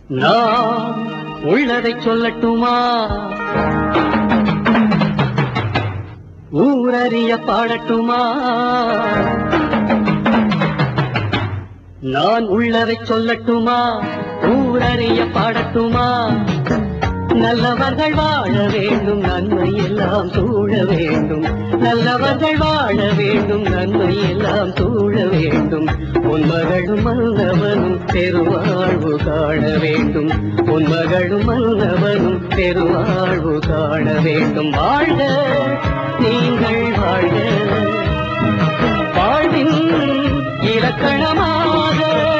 நான் உள்ளதை சொல்லட்டுமா ஊரறிய பாடட்டுமா நான் உள்ளதை சொல்லட்டுமா ஊரறிய பாடட்டுமா நல்லவர்கள் வாழ வேண்டும் நன்மை எல்லாம் சூழ வேண்டும் நல்லவர்கள் வாழ வேண்டும் நன்மை எல்லாம் சூழ வேண்டும் உன்மகளும் மன்னவனும் பெருவாழ்வு காண வேண்டும் உன்மகளும் மன்னவனும் பெருவாழ்வு காண வேண்டும் வாழ்க நீங்கள் வாழ்க வாழ்வின் இலக்கணமாக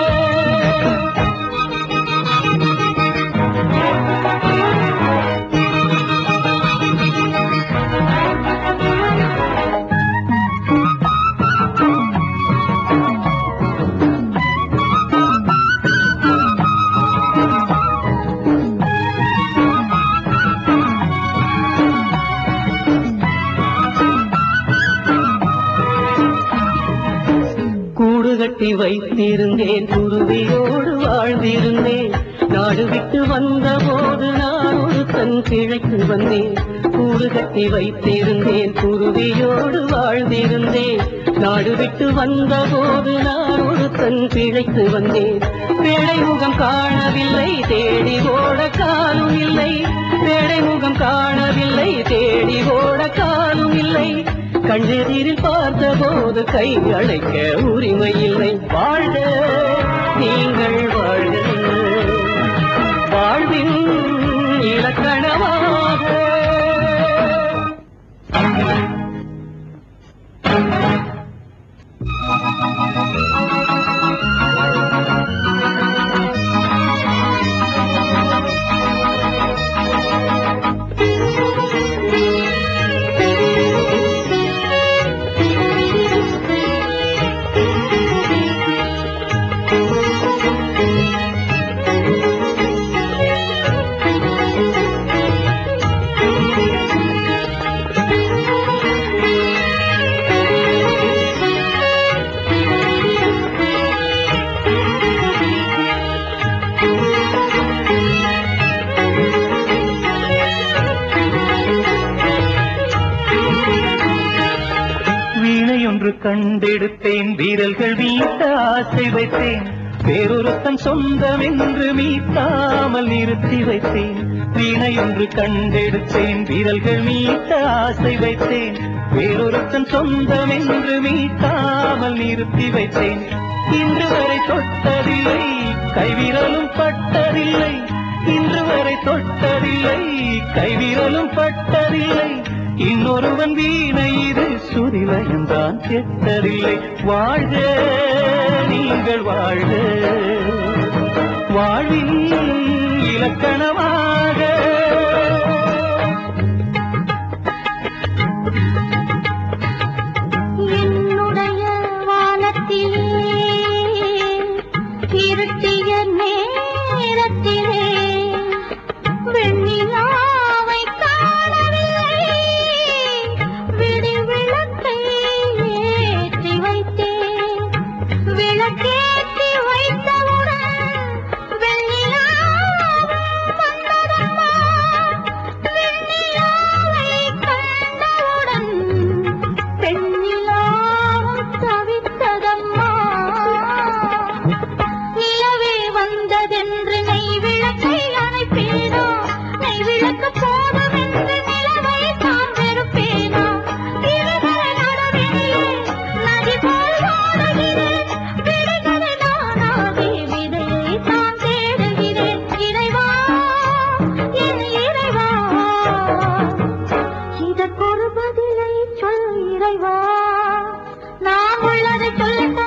கூடு கட்டி வைத்திருந்தேன் குருவியோடு வாழ்ந்திருந்தேன் நாடு விட்டு வந்த போது நான் ஒரு தன் கிழக்கு வந்தேன் கூடு கட்டி வைத்திருந்தேன் குருவியோடு வாழ்ந்திருந்தேன் நாடு விட்டு வந்த போது நான் ஒரு தன் பிழைத்து வந்தேன் வேளை முகம் காணவில்லை தேடி ஓட காலும் இல்லை வேளை முகம் காணவில்லை தேடி ஓட காலும் இல்லை கண்ணெதிரில் பார்த்த போது கை அழைக்க உரிமை இல்லை வாழ்க நீங்கள் வாழ்க வாழ்வின் இலக்கணமாக வீணை ஒன்று கண்டெடுத்தேன் வீரர்கள் வீட்ட ஆசை வைத்தேன் வேறொருத்தன் சொந்தம் என்று மீட்டாமல் நிறுத்தி வைத்தேன் வீணை ஒன்று கண்டெடுத்தேன் வீரர்கள் மீட்ட ஆசை வைத்தேன் வேறொருத்தன் சொந்தம் என்று மீட்டாமல் நிறுத்தி வைத்தேன் இன்று வரை தொட்டதில்லை கைவிரலும் பட்டதில்லை இன்று வரை தொட்டதில்லை கைவிரலும் பட்டதில்லை இன்னொருவன் வீணை இது சுரிலயம்தான் கெட்டதில்லை வாழ்க நீங்கள் வாழ்க வாழ்வின் இலக்கணமாக என்னுடைய வானத்திலே இருட்டிய நேரத்திலே வெண்ணிலாவை காணவில்லை விடி விளக்கை ஏற்றி வைத்தேன் விளக்கேற்றி வைத்தவுடன் வெண்ணிலாவும் வந்ததம்மா வெண்ணிலாவை கண்டவுடன் பெண்ணிலாவும் தவித்ததம்மா நிலவே வந்ததென்று நெய் விளக்கை அணைப்பேனோ நெய் விளக்கு போதும் என்று நிலவை தான் வெறுப்பேனோ இருவரை நடுவினிலே நதி போல் ஓடுகிறேன் விடுதலை நானாகி விதையை தான் தேடுகிறேன் இறைவா என் இறைவா இதற்கொரு பதிலை சொல் இறைவா நான் உள்ளதை சொல்லட்டும்